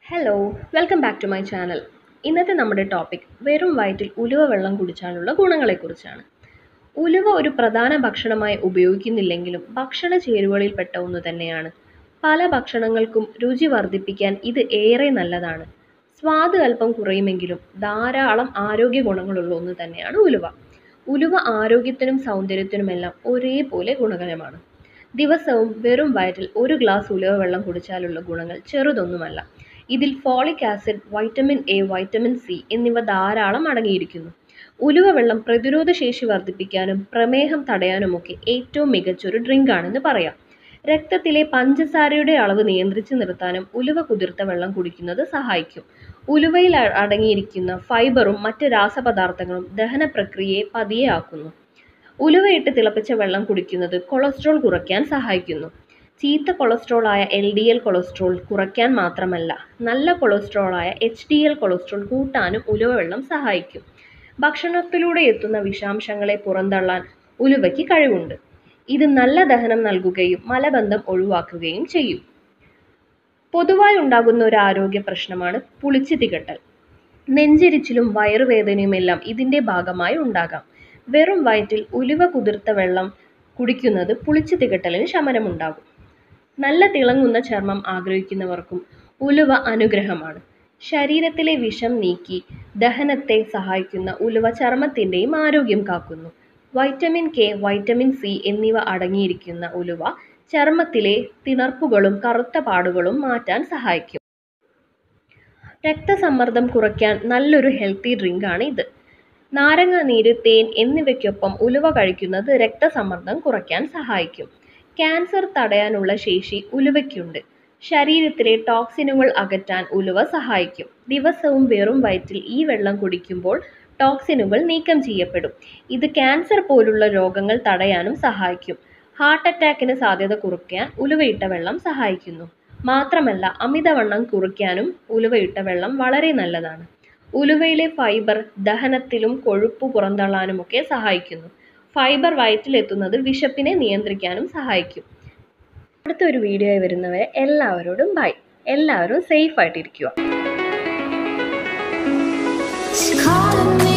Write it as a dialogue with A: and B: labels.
A: hello welcome back to my channel ഇന്നത്തെ നമ്മുടെ topic വെറും വയറ്റിൽ ഉലുവ വെള്ളം കുടിച്ചാലുള്ള ഗുണങ്ങളെക്കുറിച്ചാണ് ഉലുവ ഒരു പ്രധാന ഭക്ഷണമായി ഉപയോഗിക്കുന്നില്ലെങ്കിലും ഭക്ഷണ ചേരുവകളിൽപ്പെട്ട ഒന്ന് തന്നെയാണ് പല ഭക്ഷണങ്ങൾക്കും രുചി വർദ്ധിപ്പിക്കാൻ ഇത് ഏറെ നല്ലതാണ് സ്വാദ് അല്പം കുറയുമെങ്കിലും ധാരാളം ആരോഗ്യ ഗുണങ്ങളുള്ള ഒന്ന് തന്നെയാണ് ഉലുവ ഉലുവ ആരോഗ്യത്തിനും സൗന്ദര്യത്തിനുമെല്ലാം ഒരേപോലെ ഗുണകരമാണ് ദിവസവും വെറും വയറ്റിൽ ഒരു ഗ്ലാസ് ഉലുവ വെള്ളം കുടിച്ചാലുള്ള ഗുണങ്ങൾ ചെറുതൊന്നുമല്ല ഇതിൽ folic acid vitamin A vitamin C എന്നിവ ധാരാളം അടങ്ങിയിരിക്കുന്നു ഉലുവ വെള്ളം പ്രതിരോധ ശേഷി വർദ്ധിപ്പിക്കാനും പ്രമേഹം തടയാനുമൊക്കെ ഏറ്റവും മികച്ചൊരു ഡ്രിങ്ക് ആണെന്ന് പറയാം രക്തത്തിലെ പഞ്ചസാരയുടെ അളവ് നിയന്ത്രിച്ചു നിർത്താനും ഉലുവ കുതിർത്ത വെള്ളം കുടിക്കുന്നത് സഹായിക്കും ഉലുവയിൽ അ- അടങ്ങിയിരിക്കുന്ന ഫൈബറും മറ്റ് രാസപദാർത്ഥങ്ങളും ദഹന പ്രക്രിയയെ പതിയെയാക്കുന്നു ഉലുവയിട്ട് തിളപ്പിച്ച വെള്ളം കുടിക്കുന്നത് കൊളസ്ട്രോൾ കുറയ്ക്കാൻ സഹായിക്കുന്നു ചീത്ത കൊളസ്ട്രോൾ ആയ എൽ ഡി എൽ കൊളസ്ട്രോൾ കുറയ്ക്കാൻ മാത്രമല്ല നല്ല കൊളസ്ട്രോൾ ആയ എച്ച് ഡി എൽ കൊളസ്ട്രോൾ കൂട്ടാനും ഉലുവ വെള്ളം സഹായിക്കും ഭക്ഷണത്തിലൂടെ എത്തുന്ന വിഷാംശങ്ങളെ പുറന്തള്ളാൻ ഉലുവയ്ക്ക് കഴിവുണ്ട് ഇത് നല്ല ദഹനം നൽകുകയും മലബന്ധം ഒഴിവാക്കുകയും ചെയ്യും പൊതുവായി ഉണ്ടാകുന്ന ഒരു ആരോഗ്യ പ്രശ്നമാണ് പുളിച്ചു തികട്ടൽ നെഞ്ചെരിച്ചിലും വയറുവേദനയുമെല്ലാം ഇതിന്റെ ഭാഗമായി ഉണ്ടാകാം വെറും വയറ്റിൽ ഉലുവ കുതിർത്ത വെള്ളം കുടിക്കുന്നത് പുളിച്ചു തികട്ടലിന് ശമനമുണ്ടാകും നല്ല തിളങ്ങുന്ന ചർമ്മം ആഗ്രഹിക്കുന്നവർക്കും ഉലുവ അനുഗ്രഹമാണ് ശരീരത്തിലെ വിഷം നീക്കി ദഹനത്തെ സഹായിക്കുന്ന ഉലുവ ചർമ്മത്തിൻ്റെയും ആരോഗ്യം കാക്കുന്നു വൈറ്റമിൻ കെ വൈറ്റമിൻ സി എന്നിവ അടങ്ങിയിരിക്കുന്ന ഉലുവ ചർമ്മത്തിലെ തിണർപ്പുകളും കറുത്ത പാടുകളും മാറ്റാൻ സഹായിക്കും രക്തസമ്മർദ്ദം കുറയ്ക്കാൻ നല്ലൊരു ഹെൽത്തി ഡ്രിങ്കാണ് ഇത് നാരങ്ങ നീര് തേൻ എന്നിവയ്ക്കൊപ്പം ഉലുവ കഴിക്കുന്നത് രക്തസമ്മർദ്ദം കുറയ്ക്കാൻ സഹായിക്കും ക്യാൻസർ തടയാനുള്ള ശേഷി ഉലുവയ്ക്കുണ്ട് ശരീരത്തിലെ ടോക്സിനുകൾ അകറ്റാൻ ഉലുവ സഹായിക്കും ദിവസവും വെറും വയറ്റിൽ ഈ വെള്ളം കുടിക്കുമ്പോൾ ടോക്സിനുകൾ നീക്കം ചെയ്യപ്പെടും ഇത് ക്യാൻസർ പോലുള്ള രോഗങ്ങൾ തടയാനും സഹായിക്കും ഹാർട്ട് അറ്റാക്കിന് സാധ്യത കുറയ്ക്കാൻ ഉലുവയിട്ട വെള്ളം സഹായിക്കുന്നു മാത്രമല്ല അമിതവണ്ണം കുറയ്ക്കാനും ഉലുവയിട്ട വെള്ളം വളരെ നല്ലതാണ് ഉലുവയിലെ ഫൈബർ ദഹനത്തിലും കൊഴുപ്പ് പുറന്തള്ളാനുമൊക്കെ സഹായിക്കുന്നു ഫൈബർ വയറ്റിലെത്തുന്നത് വിശപ്പിനെ നിയന്ത്രിക്കാനും സഹായിക്കും അടുത്തൊരു വീഡിയോ ആയി വരുന്നവരെ എല്ലാവരോടും ബൈ എല്ലാവരും സേഫ് ആയിട്ടിരിക്കുക
B: She calling me